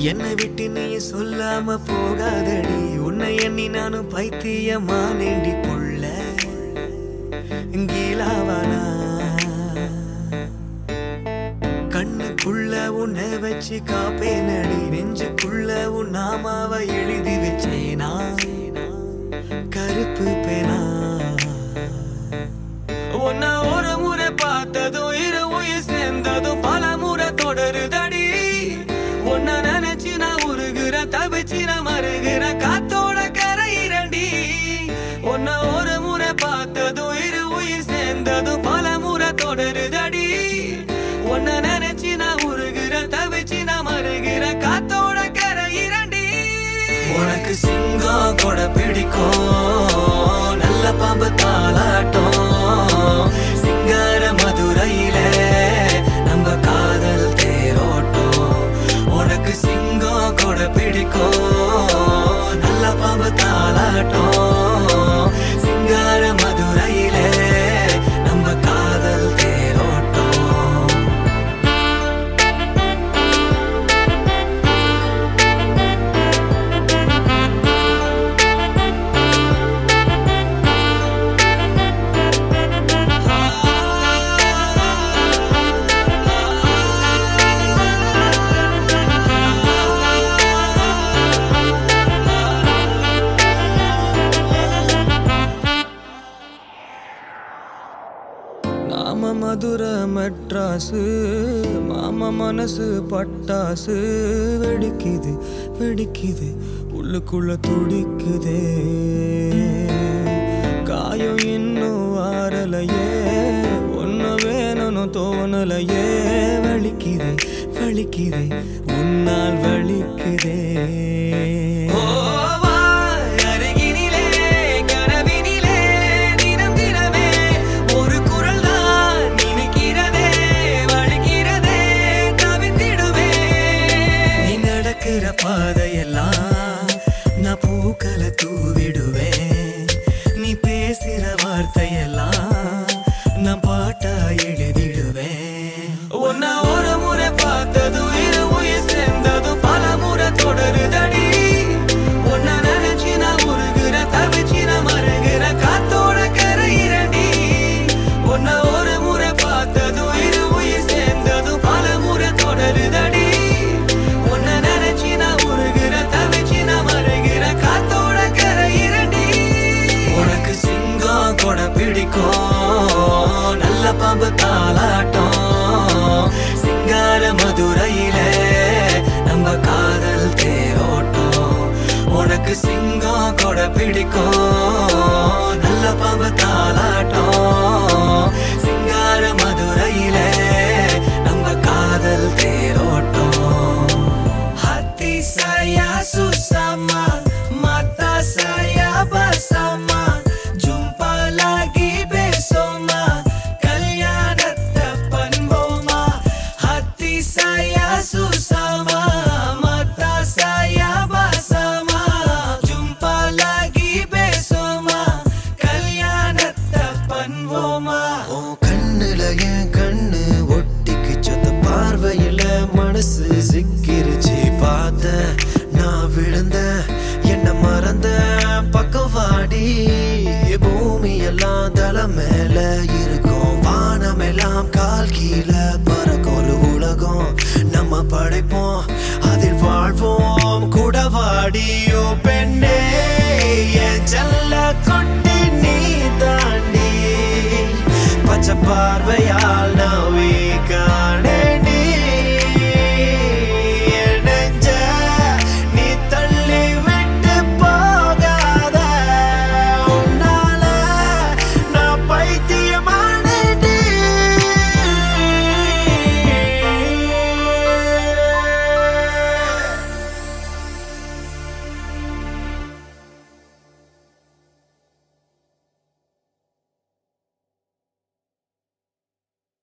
என்னை விட்டு நீ சொல்லாம போகாதடி உன்னை எண்ணி நானும் பைத்தியமானேண்டி புள்ள கீழாவானா கண்ணுக்குள்ள உன்னை வச்சு காப்பேனடி நெஞ்சுக்குள்ள உன் நாமாவை எழுதி வச்சேனா கருப்பு பேனா உன்னை ஒரு முறை பார்த்ததும் இரு உயிர் சேர்ந்ததும் பல முறை தொடருதடி உன்னை நினைச்சு நான் உருகுற தவிச்சு நான் மருகிற காத்தோட கரையிரண்டி உன்னை ஒரு முறை பார்த்ததும் இரு உயிர் சேர்ந்ததும் பல முறை தொடருதடி உன்னை நினைச்சு நான் உருகுற தவிச்சு நான் மருகிற காத்தோட கரையிரண்டி உனக்கு சிங்கம் கூட பிடிக்கும் நல்ல பாம்பு தாளாட்டம் சிங்கார மதுரையில நம்ம காதல் தேரோட்டம் உனக்கு சிங்கம் கூட பிடிக்கும் நல்ல பாம்பு தாளாட்டம் சிங்கார மதுரையில நம்ம காதல் தேரோட்டம் நாம மதுர மெட்ராஸு மாம மனசு பட்டாசு வெடிக்குது வெடிக்குது உள்ளுக்குள்ள துடிக்குதே காயம் இன்னும் ஆறலையே ஒன்னு வேணும்னு தோணலையே வலிக்குதே வலிக்குதே உன்னால் வலிக்குதே அருகினிலே கனவினிலே தினம் தினமே ஒரு குரல் தான் நினைக்கிறதே வலிக்கிறதே தவித்திடுவே நீ நடக்கிற பாதையெல்லாம் நான் பூக்களை தூவிடுவேன் நீ பேசுற வார்த்தையெல்லாம் நான் பாட்டா எழுதிடுவேன் உன்னை ஒரு முறை பார்த்ததும் இரு உயிர் சேர்ந்ததும் பல முறை தொடருதடி உன்னை நினைச்சு நான் உருகுற தவிச்சு நான் மருகிற காத்தோட கரையிரடி உன்னை ஒரு முறை பார்த்ததும் இரு உயிர் சேர்ந்ததும் பல முறை தொடருதடி உன்னை நினைச்சு நான் உருகுற தவிச்சு நான் மருகிற காத்தோட கரையிரடி உனக்கு சிங்கம் கூட பிடிக்கும் நல்ல பாம்பு தாளாட்டம் சிங்கார மதுரையில நம்ம காதல் தேரோட்டம் உனக்கு சிங்கம் கூட பிடிக்கும் நல்ல பாம்பு தாளாட்டம் சிங்கார மதுரையில நம்ம காதல் தேரோட்டம் Hati saya susama, mata saya bersama. Jumpa lagi besok ma, kalyana depan boma. Hati saya susama, mata saya bersama. Jumpa lagi besok ma, kalyana depan boma. உன் கண்ணுல என் கண்ணு ஒட்டிக்கு சொத்த பார்வையில மனசு சிக்கிருச்சு பார்த்த நான் விழுந்த என்ன மறந்த பக்கம் வாடி பூமி எல்லாம் தலை மேல இருக்கும் வானம் எல்லாம் கால் கீழே பறக்கும் ஒரு உலகம் நம்ம படைப்போம் அதில் வாழ்வோம் கூட வாடியோ பெண்ணே என் செல்ல கொட்டி நீ தாண்டி பச்சை பார்வையால் நான்